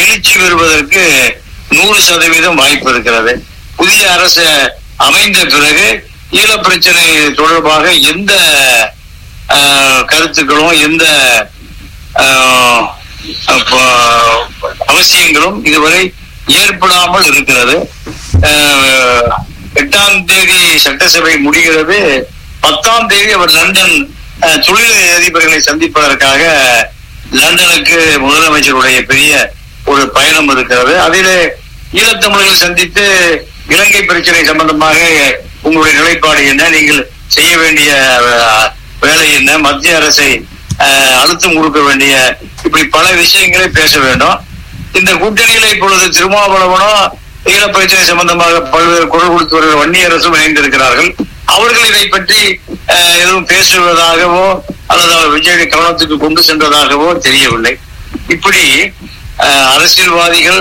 எழுச்சி பெறுவதற்கு நூறு சதவீதம் வாய்ப்பு இருக்கிறது புதிய அரசு அமைந்த பிறகு ஈழப் பிரச்சனை தொடர்பாக எந்த ஆஹ், கருத்துக்களும் எந்த ஆஹ், அப்ப- அவசியங்களும் இதுவரை ஏற்படாமல் இருக்கிறது ஆஹ், எட்டாம் தேதி சட்டசபை முடிகிறது பத்தாம் தேதி அவர் லண்டன் ஆஹ், தொழில் அதிபர்களை சந்திப்பதற்காக லண்டனுக்கு முதலமைச்சருடைய பெரிய ஒரு பயணம் இருக்கிறது அதிலே ஈழத்தமிழர்களை சந்தித்து இலங்கை பிரச்சனை சம்பந்தமாக உங்களுடைய நிலைப்பாடு என்ன நீங்கள் செய்ய வேண்டிய அஹ், வேலை என்ன மத்திய அரசை அஹ், அழுத்தம் கொடுக்க வேண்டிய இப்படி பல விஷயங்களை பேச வேண்டும் இந்த கூட்டணியில இப்பொழுது திருமாவளவனும் ஈழ பிரச்சனை சம்பந்தமாக பல்வேறு குரல் கொடுத்து வருகிற வன்னி அரசும் இணைந்திருக்கிறார்கள் அவர்கள் இதை பற்றி அஹ், எதுவும் பேசுவதாகவோ அல்லது அவர் விஜய் கவனத்துக்கு கொண்டு சென்றதாகவோ தெரியவில்லை இப்படி அஹ், அரசியல்வாதிகள்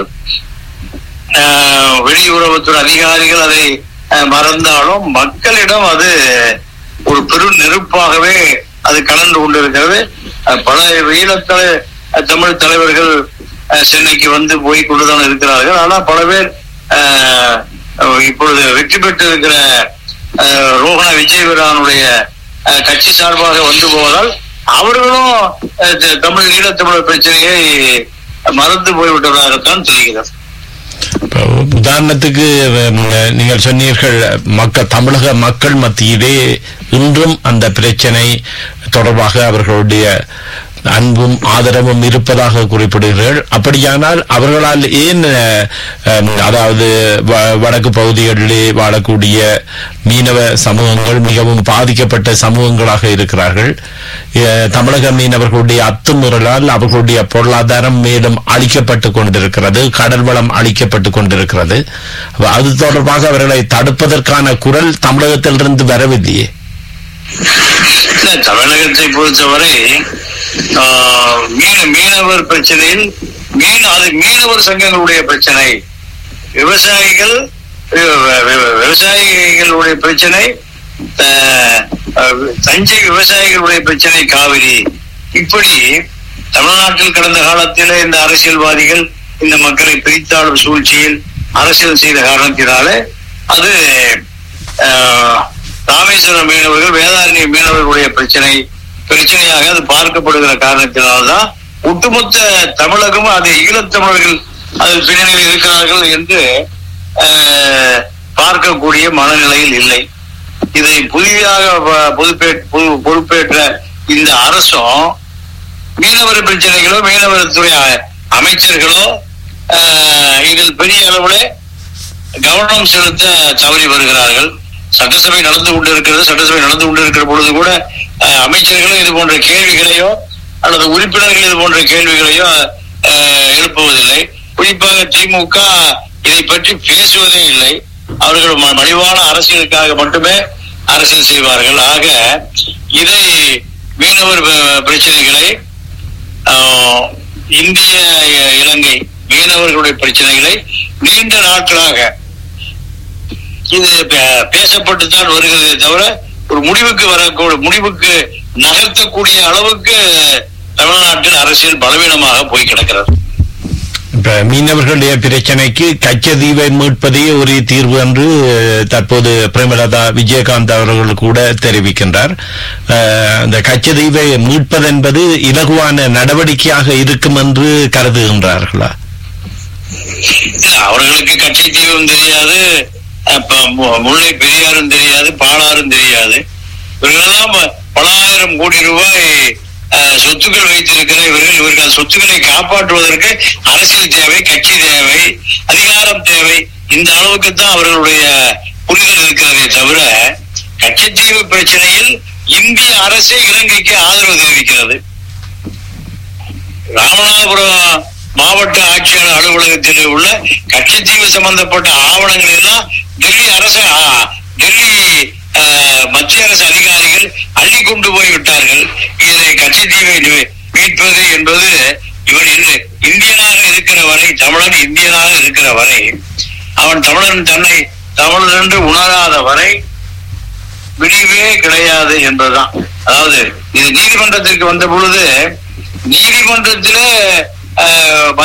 அஹ், வெளியுறவுத்துறை அதிகாரிகள் அதை அஹ், மறந்தாலும் மக்களிடம் அது ஒரு பெரும் நெருப்பாகவே அது கலந்து கொண்டிருக்கிறது அஹ், பல ஈழத்தலை தமிழ் தலைவர்கள் அஹ், சென்னைக்கு வந்து போய் கொண்டுதான் இருக்கிறார்கள் ஆனால் பல பேர் அஹ், அஹ், இப்பொழுது வெற்றி பெற்றிருக்கிற அஹ், ரோஹண விஜயவீரானுடைய அஹ், கட்சி சார்பாக வந்து போவதால் அவர்களும் அஹ், த- தமிழ் ஈழத்தமிழர் பிரச்சனையை மறந்து போய்விட்டதாகத்தான் தெரிகிறது இப்ப உதாரணத்துக்கு உம், நீங்கள் சொன்னீர்கள் மக்கள் தமிழக மக்கள் மத்தியிலே இன்றும் அந்த பிரச்சனை தொடர்பாக அவர்களுடைய அன்பும் ஆதரவும் இருப்பதாக குறிப்பிடுகிறீர்கள் அப்படியானால் அவர்களால் ஏன் அஹ், அஹ், அதாவது வ- வடக்கு பகுதிகளிலே வாழக்கூடிய மீனவ சமூகங்கள் மிகவும் பாதிக்கப்பட்ட சமூகங்களாக இருக்கிறார்கள் அஹ், தமிழக மீனவர்களுடைய அத்துமீறலால் அவர்களுடைய பொருளாதாரம் மேலும் அழிக்கப்பட்டு கொண்டிருக்கிறது கடல் வளம் அழிக்கப்பட்டு கொண்டிருக்கிறது அப்ப அது தொடர்பாக அவர்களை தடுப்பதற்கான குரல் தமிழகத்திலிருந்து வரவில்லையே இல்ல, தமிழகத்தை பொறுத்தவரை ஆஹ், மீன மீனவர் பிரச்சனையில் மீன் அது மீனவர் சங்கங்களுடைய பிரச்சனை விவசாயிகள் வி- வி- விவசாயிகளுடைய பிரச்சனை ஆஹ், அஹ், தஞ்சை விவசாயிகளுடைய பிரச்சனை காவிரி இப்படி தமிழ்நாட்டில் கடந்த காலத்தில் இந்த அரசியல்வாதிகள் இந்த மக்களை பிரித்தாளும் சூழ்ச்சியில் அரசியல் செய்த காரணத்தினாலே அது ஆஹ், ராமேஸ்வரம் மீனவர்கள் வேதாரண்ய மீனவர்களுடைய பிரச்சனை பிரச்சனையாக அது பார்க்கப்படுகிற காரணத்தினால்தான் ஒட்டுமொத்த தமிழகமும் அது ஈழத்தமிழர்கள் அதில் பின்னணியில் இருக்கிறார்கள் என்று ஆஹ், பார்க்கக்கூடிய மனநிலையில் இல்லை இதை புதிதாக ப- பொறுப்பே- பொறு- பொறுப்பேற்ற இந்த அரசும் மீனவர் பிரச்சனைகளோ மீனவர்துறை அ- அமைச்சர்களோ ஆஹ், இதில் பெரிய அளவில் கவனம் செலுத்த தவறி வருகிறார்கள் சட்டசபை நடந்து கொண்டிருக்கிறது சட்டசபை நடந்து கொண்டிருக்கிற பொழுது கூட அஹ், அமைச்சர்களும் இது போன்ற கேள்விகளையோ அல்லது உறுப்பினர்கள் இது போன்ற கேள்விகளையோ அஹ், எழுப்புவதில்லை குறிப்பாக திமுக இதை பற்றி பேசுவதே இல்லை அவர்கள் ம- மலிவான அரசியலுக்காக மட்டுமே அரசியல் செய்வார்கள் ஆக இதை மீனவர் ப- பிரச்சனைகளை ஆஹ், இந்திய இ- இலங்கை மீனவர்களுடைய பிரச்சனைகளை நீண்ட நாட்களாக இது பே- பேசப்பட்டுத்தான் வருகிறதே தவிர ஒரு முடிவுக்கு வரக்கூடிய முடிவுக்கு நகர்த்தக்கூடிய அளவுக்கு தமிழ்நாட்டில் அரசியல் பலவீனமாக போய் கிடக்கிறது இப்ப மீனவர்களுடைய பிரச்சனைக்கு கச்சதீவை மீட்பதே ஒரு தீர்வு என்று அஹ், தற்போது பிரேமலதா விஜயகாந்த் அவர்கள் கூட தெரிவிக்கின்றார் அஹ், அந்த கச்சதீவை மீட்பதென்பது இலகுவான நடவடிக்கையாக இருக்கும் என்று கருதுகின்றார்களா இல்ல, அவர்களுக்கு கட்சி தீவும் தெரியாது அப்ப மு- முல்லை பெரியாரும் தெரியாது பாலாறும் தெரியாது இவர்களெல்லாம் ப- பல ஆயிரம் கோடி ரூபாய் அஹ், சொத்துக்கள் வைத்திருக்கிற இவர்கள் இவர்கள் அந்த சொத்துக்களை காப்பாற்றுவதற்கு அரசியல் தேவை கட்சி தேவை அதிகாரம் தேவை இந்த அளவுக்கு தான் அவர்களுடைய புரிதல் இருக்கிறதே தவிர கச்சத்தீவு பிரச்சனையில் இந்திய அரசே இலங்கைக்கு ஆதரவு தெரிவிக்கிறது ராமநாதபுரம் மாவட்ட ஆட்சியாளர் அலுவலகத்தில் உள்ள கச்சத்தீவு சம்பந்தப்பட்ட ஆவணங்கள் எல்லாம் டெல்லி அரசு ஆ, டெல்லி ஆ, மத்திய அரசு அதிகாரிகள் அள்ளி கொண்டு போய் விட்டார்கள் இதை கச்சத்தீவை மீ- மீட்பது என்பது இவன் இந்து- இந்தியனாக இருக்கிற வரை தமிழன் இந்தியனாக இருக்கிற வரை அவன் தமிழன் தன்னை தமிழன் என்று உணராத வரை விடிவே கிடையாது என்பதுதான் அதாவது இது நீதிமன்றத்திற்கு வந்த பொழுது நீதிமன்றத்திலே அஹ், மத்திய